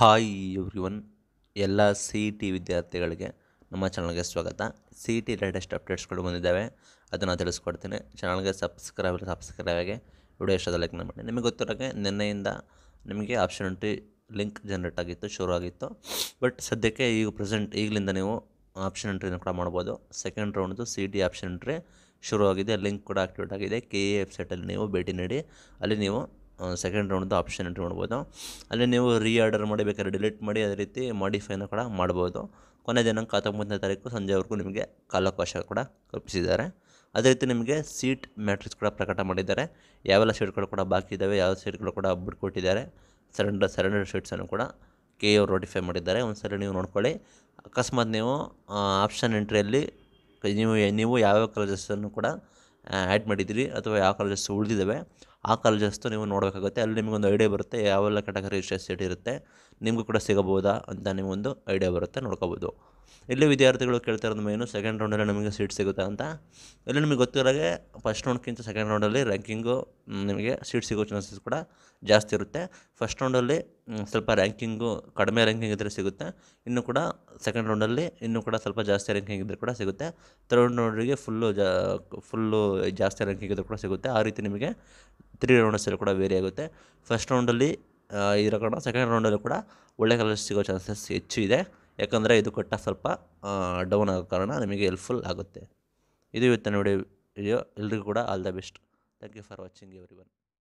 hi everyone ಎಲ್ಲ C E T ವಿದ್ಯಾರ್ಥಿಗಳಿಗೆ ನಮ್ಮ ಚಾನಲ್ಗೆ ಸ್ವಾಗತ ಸಿ ಇ ಟಿ ಲೇಟೆಸ್ಟ್ ಅಪ್ಡೇಟ್ಸ್ಗಳು ಬಂದಿದ್ದಾವೆ ಅದನ್ನು ತಿಳಿಸ್ಕೊಡ್ತೀನಿ ಚಾನಲ್ಗೆ ಸಬ್ಸ್ಕ್ರೈಬ್ ಸಬ್ಸ್ಕ್ರೈಬ್ ಆಗಿ ವಿಡಿಯೋ ಇಷ್ಟದ ಲೈಕ್ ಮಾಡಿ ನಿಮಗೆ ಗೊತ್ತಿರೋಗೆ ನಿನ್ನೆಯಿಂದ ನಿಮಗೆ ಆಪ್ಷನ್ ಎಂಟ್ರಿ ಲಿಂಕ್ ಜನ್ರೇಟ್ ಆಗಿತ್ತು ಶುರು ಆಗಿತ್ತು ಬಟ್ ಸದ್ಯಕ್ಕೆ ಈಗ ಪ್ರೆಸೆಂಟ್ ಈಗಲಿಂದ ನೀವು ಆಪ್ಷನ್ ಎಂಟ್ರಿನ ಕೂಡ ಮಾಡ್ಬೋದು ಸೆಕೆಂಡ್ ರೌಂಡ್ದು ಸಿ ಟಿ ಆಪ್ಷನ್ ಎಂಟ್ರಿ ಶುರುವಾಗಿದೆ ಲಿಂಕ್ ಕೂಡ ಆಕ್ಟಿವೇಟ್ ಆಗಿದೆ ಕೆ ಎ ವೆಬ್ಸೈಟಲ್ಲಿ ನೀವು ಭೇಟಿ ನೀಡಿ ಅಲ್ಲಿ ನೀವು ಸೆಕೆಂಡ್ ರೌಂಡ್ದು ಆಪ್ಷನ್ ಎಂಟ್ರಿ ಮಾಡ್ಬೋದು ಅಲ್ಲಿ ನೀವು ರೀ ಆರ್ಡರ್ ಮಾಡಿ ಬೇಕಾದ್ರೆ ಡಿಲೀಟ್ ಮಾಡಿ ಅದೇ ರೀತಿ ಮಾಡಿಫೈನ ಕೂಡ ಮಾಡ್ಬೋದು ಕೊನೆ ದಿನಾಂಕ ಹತ್ತೊಂಬತ್ತನೇ ತಾರೀಕು ಸಂಜೆವರೆಗೂ ನಿಮಗೆ ಕಾಲಾವಕಾಶ ಕೂಡ ಕಲ್ಪಿಸಿದ್ದಾರೆ ಅದೇ ರೀತಿ ನಿಮಗೆ ಸೀಟ್ ಮ್ಯಾಟ್ರಿಕ್ಸ್ ಕೂಡ ಪ್ರಕಟ ಮಾಡಿದ್ದಾರೆ ಯಾವೆಲ್ಲ ಸೀಟ್ಗಳು ಕೂಡ ಬಾಕಿ ಇದ್ದಾವೆ ಯಾವ ಸೀಟ್ಗಳು ಕೂಡ ಬಿಟ್ಕೊಟ್ಟಿದ್ದಾರೆ ಸರೆಂಡರ್ ಸರೆಂಡರ್ ಶೀಟ್ಸನ್ನು ಕೂಡ ಕೆ ಅವರು ನೋಟಿಫೈ ಮಾಡಿದ್ದಾರೆ ಒಂದು ಸಲ ನೀವು ನೋಡ್ಕೊಳ್ಳಿ ಅಕಸ್ಮಾತ್ ನೀವು ಆಪ್ಷನ್ ಎಂಟ್ರಿಯಲ್ಲಿ ನೀವು ನೀವು ಯಾವ್ಯಾವ ಕಾಲೇಜಸ್ಸನ್ನು ಕೂಡ ಆ್ಯಡ್ ಮಾಡಿದ್ದೀರಿ ಅಥವಾ ಯಾವ ಕಾಲೇಜಸ್ ಉಳಿದಿದ್ದಾವೆ ಆ ಕಾಲೇಜಸ್ತು ನೀವು ನೋಡಬೇಕಾಗುತ್ತೆ ಅಲ್ಲಿ ನಿಮಗೊಂದು ಐಡಿಯಾ ಬರುತ್ತೆ ಯಾವೆಲ್ಲ ಕ್ಯಾಟಗರಿ ಸೀಟ್ ಇರುತ್ತೆ ನಿಮಗೂ ಕೂಡ ಸಿಗಬಹುದಾ ಅಂತ ನಿಮಗೊಂದು ಐಡಿಯಾ ಬರುತ್ತೆ ನೋಡ್ಕೋಬೋದು ಇಲ್ಲಿ ವಿದ್ಯಾರ್ಥಿಗಳು ಕೇಳ್ತಾ ಇರೋದು ಮೇನು ಸೆಕೆಂಡ್ ರೌಂಡಲ್ಲಿ ನಿಮಗೆ ಸೀಟ್ ಸಿಗುತ್ತಾ ಅಂತ ಇಲ್ಲಿ ನಿಮಗೆ ಗೊತ್ತಿರೋಗೆ ಫಸ್ಟ್ ರೌಂಡ್ಗಿಂತ ಸೆಕೆಂಡ್ ರೌಂಡಲ್ಲಿ ರ್ಯಾಂಕಿಂಗು ನಿಮಗೆ ಸೀಟ್ ಸಿಗೋ ಚಾನ್ಸಸ್ ಕೂಡ ಜಾಸ್ತಿ ಇರುತ್ತೆ ಫಸ್ಟ್ ರೌಂಡಲ್ಲಿ ಮ್, ಸ್ವಲ್ಪ ರ್ಯಾಂಕಿಂಗು ಕಡಿಮೆ ರ್ಯಾಂಕಿಂಗ್ ಇದ್ದರೆ ಸಿಗುತ್ತೆ ಇನ್ನು ಕೂಡ ಸೆಕೆಂಡ್ ರೌಂಡಲ್ಲಿ ಇನ್ನೂ ಕೂಡ ಸ್ವಲ್ಪ ಜಾಸ್ತಿ ರ್ಯಾಂಕಿಂಗ್ ಇದ್ದರೆ ಕೂಡ ಸಿಗುತ್ತೆ ಥರ್ಡ್ ರೌಂಡಿಗೆ ಫುಲ್ಲು ಜಾ ಫುಲ್ಲು ಜಾಸ್ತಿ ರ್ಯಾಂಕಿಂಗ್ ಇದ್ದರೆ ಕೂಡ ಸಿಗುತ್ತೆ ಆ ರೀತಿ ನಿಮಗೆ ತ್ರೀ ರೌಂಡಸಲ್ಲಿ ಕೂಡ ವೇರಿ ಆಗುತ್ತೆ ಫಸ್ಟ್ ರೌಂಡಲ್ಲಿ ಇರೋ ಕಾರಣ ಸೆಕೆಂಡ್ ರೌಂಡಲ್ಲಿ ಕೂಡ ಒಳ್ಳೆ ಕಲರ್ಸ್ ಸಿಗೋ ಚಾನ್ಸಸ್ ಹೆಚ್ಚು ಇದೆ ಯಾಕಂದರೆ ಇದು ಕೊಟ್ಟ ಸ್ವಲ್ಪ ಡೌನ್ ಆಗೋ ಕಾರಣ ನಿಮಗೆ ಹೆಲ್ಪ್ಫುಲ್ ಆಗುತ್ತೆ ಇದು ಇವತ್ತಿನ ವಿಡಿಯೋ ವಿಡಿಯೋ ಎಲ್ರಿಗೂ ಕೂಡ all the best thank you for watching every one